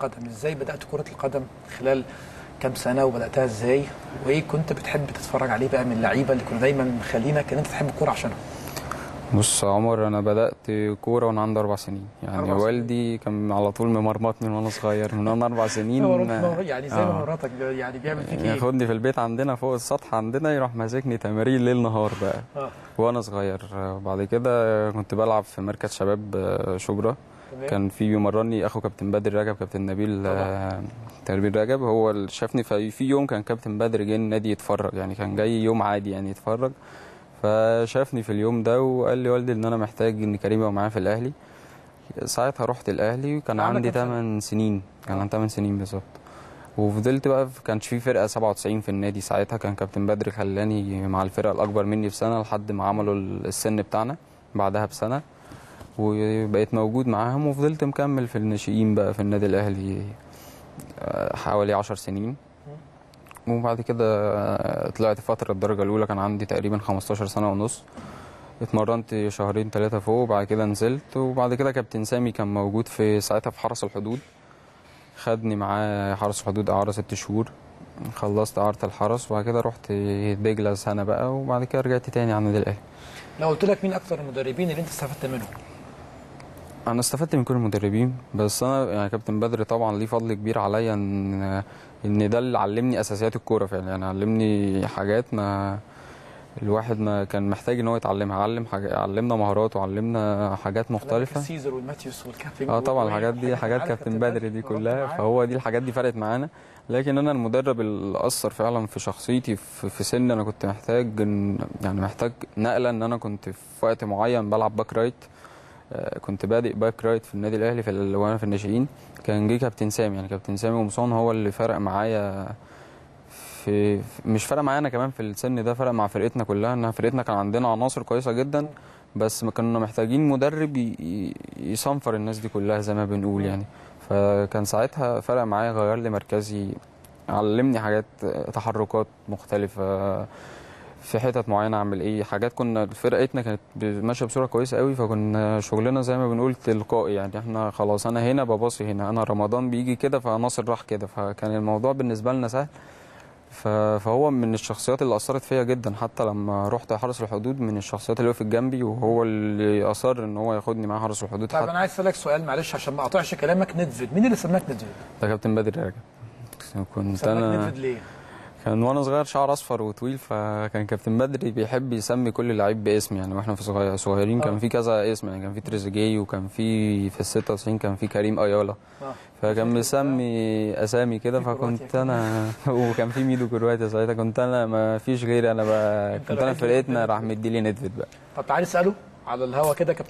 القدم ازاي بدات كره القدم خلال كام سنه وبداتها ازاي وايه كنت بتحب تتفرج عليه بقى من اللعيبه اللي كانوا دايما مخلينك ان انت تحب الكوره عشانهم بص يا عمر انا بدات كوره وانا عندي اربع سنين يعني أربع سنين. والدي كان على طول ممرمطني من وانا صغير من وانا اربع سنين يعني زي آه. ما مراتك يعني بيعمل فيك ايه ياخدني في البيت عندنا فوق السطح عندنا يروح ماسكني تمارين ليل نهار بقى اه وانا صغير آه، بعد كده كنت بلعب في مركز شباب آه، شبرا تمام. كان في بيمرني اخو كابتن بدر رجب كابتن نبيل آه، نبيل رجب هو اللي شافني في في يوم كان كابتن بدر جه النادي يتفرج يعني كان جاي يوم عادي يعني يتفرج فشافني في اليوم ده وقال لي والدي ان انا محتاج ان كريم يبقى معايا في الاهلي ساعتها رحت الاهلي وكان عندك عندي كام سنة؟ 8 سنين كان آه. عندي 8 سنين بالظبط وفضلت بقى في- كانش في فرقه 97 في النادي ساعتها كان كابتن بدر خلاني مع الفرقه الاكبر مني بسنه لحد ما عملوا السن بتاعنا بعدها بسنه وبقيت موجود معاهم وفضلت مكمل في الناشئين بقى في النادي الاهلي آه، حوالي 10 سنين وبعد كده آه، طلعت فتره الدرجه الاولى كان عندي تقريبا 15 سنه ونص اتمرنت شهرين ثلاثة فوق وبعد كده نزلت وبعد كده كابتن سامي كان موجود في ساعتها في حرس الحدود خدني معاه حرس الحدود إعارة ست شهور خلصت إعارة الحرس وبعد كده رحت دجلة سنة بقى وبعد كده رجعت تاني على النادي الأهلي لو قلت لك مين اكتر المدربين اللي انت استفدت منهم أنا استفدت من كل المدربين بس أنا يعني كابتن بدر طبعا ليه فضل كبير عليا إن إن ده اللي علمني أساسيات الكورة فعلا يعني علمني حاجات ما الواحد ما كان محتاج ان هو يتعلمها علم حاجة علمنا مهارات وعلمنا حاجات مختلفة السيزر والماتيوس والكابتن اه طبعا الحاجات دي حاجات كابتن بدري دي كلها فهو دي الحاجات دي فرقت معانا لكن انا المدرب اللي اثر فعلا في شخصيتي في, في سن انا كنت محتاج إن- يعني محتاج نقله ان انا كنت في وقت معين بلعب باك رايت آه، كنت بادئ باك رايت في النادي الاهلي في ال- وانا في الناشئين كان جه كابتن سامي يعني كابتن سامي قمصان هو اللي فرق معايا في في- مش فرق معانا كمان في السن ده فرق مع فرقتنا كلها ان فرقتنا كان عندنا عناصر كويسه جدا بس ما كنا محتاجين مدرب ي- ي- يصنفر الناس دي كلها زي ما بنقول يعني فكان ساعتها فرق معايا غير لي مركزي علمني حاجات تحركات مختلفة في حتت معينة أعمل إيه حاجات كنا فرقتنا كانت ب- ماشية بصورة كويسة قوي فكنا شغلنا زي ما بنقول تلقائي يعني إحنا خلاص أنا هنا بباصي هنا أنا رمضان بيجي كده فناصر راح كده فكان الموضوع بالنسبة لنا سهل ف- فهو من الشخصيات اللي اثرت فيا جدا حتى لما رحت حرس الحدود من الشخصيات اللي وقفت جنبي وهو اللي اصر ان هو ياخدني معاه حرس الحدود طيب حتى انا عايز اسالك سؤال معلش عشان ما اقطعش كلامك ندفد مين اللي سماك ندفد ده كابتن بدر راجع كنت سماك انا ندفد ليه كان وانا صغير شعر اصفر وطويل فكان كابتن بدري بيحب يسمي كل لعيب باسم يعني واحنا في صغير صغيرين آه. كان في كذا اسم يعني كان في تريزيجيه وكان في في ال 96 كان في كريم ايالا اه فكان مسمي اسامي كده في كرواتيا فكنت انا وكان في ميدو كرواتيا ساعتها كنت انا ما فيش غيري انا بقى أنت كنت انا الوحيد اللي فرقتنا قدامك. راح مديلي ندفد بقى طب تعالى اساله على الهوا كده